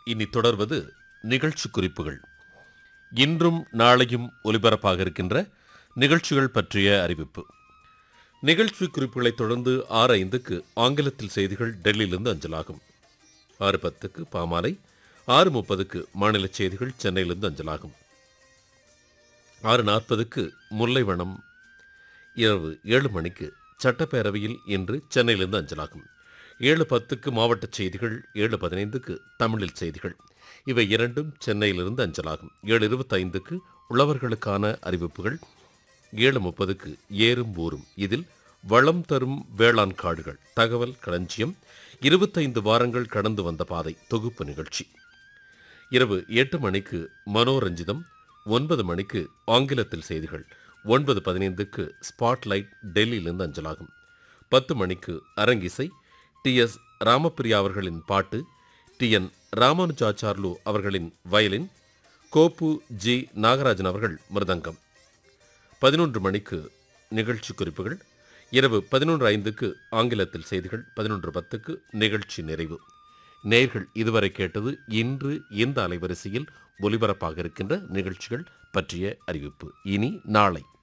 இனி தொடர்வது நிகழ்ச்சி குறிப்புகள் இன்றும் நாளையும் ஒலிபரப்பாக இருக்கின்ற நிகழ்ச்சிகள் பற்றிய அறிவிப்பு நிகழ்ச்சி குறிப்புகளைத் தொடர்ந்து ஆறு ஐந்துக்கு ஆங்கிலத்தில் செய்திகள் டெல்லியிலிருந்து அஞ்சலாகும் ஆறு பத்துக்கு பாமாலை ஆறு முப்பதுக்கு மாநில செய்திகள் சென்னையிலிருந்து அஞ்சலாகும் ஆறு நாற்பதுக்கு முல்லைவனம் இரவு ஏழு மணிக்கு சட்டப்பேரவையில் இன்று சென்னையிலிருந்து அஞ்சலாகும் ஏழு பத்துக்கு மாவட்ட செய்திகள் ஏழு பதினைந்துக்கு தமிழில் செய்திகள் இவை இரண்டும் சென்னையிலிருந்து அஞ்சலாகும் ஏழு இருபத்தைந்துக்கு உழவர்களுக்கான அறிவிப்புகள் ஏழு முப்பதுக்கு ஏறும் ஊரும் இதில் வளம் தரும் வேளாண் காடுகள் தகவல் களஞ்சியம் இருபத்தைந்து வாரங்கள் கடந்து வந்த பாதை தொகுப்பு நிகழ்ச்சி இரவு எட்டு மணிக்கு மனோரஞ்சிதம் ஒன்பது மணிக்கு ஆங்கிலத்தில் செய்திகள் ஒன்பது பதினைந்துக்கு ஸ்பாட்லைட் டெல்லியிலிருந்து அஞ்சலாகும் பத்து மணிக்கு அரங்கிசை டி எஸ் ராமப்பிரியா அவர்களின் பாட்டு டி என் ராமானுஜாச்சார்லு அவர்களின் வயலின் கோப்பு ஜி நாகராஜன் அவர்கள் மிருதங்கம் பதினொன்று மணிக்கு நிகழ்ச்சி குறிப்புகள் இரவு பதினொன்று ஐந்துக்கு ஆங்கிலத்தில் செய்திகள் பதினொன்று பத்துக்கு நிகழ்ச்சி நிறைவு நேர்கள் இதுவரை கேட்டது இன்று இந்த அலைவரிசையில் ஒலிபரப்பாக இருக்கின்ற நிகழ்ச்சிகள் பற்றிய அறிவிப்பு இனி நாளை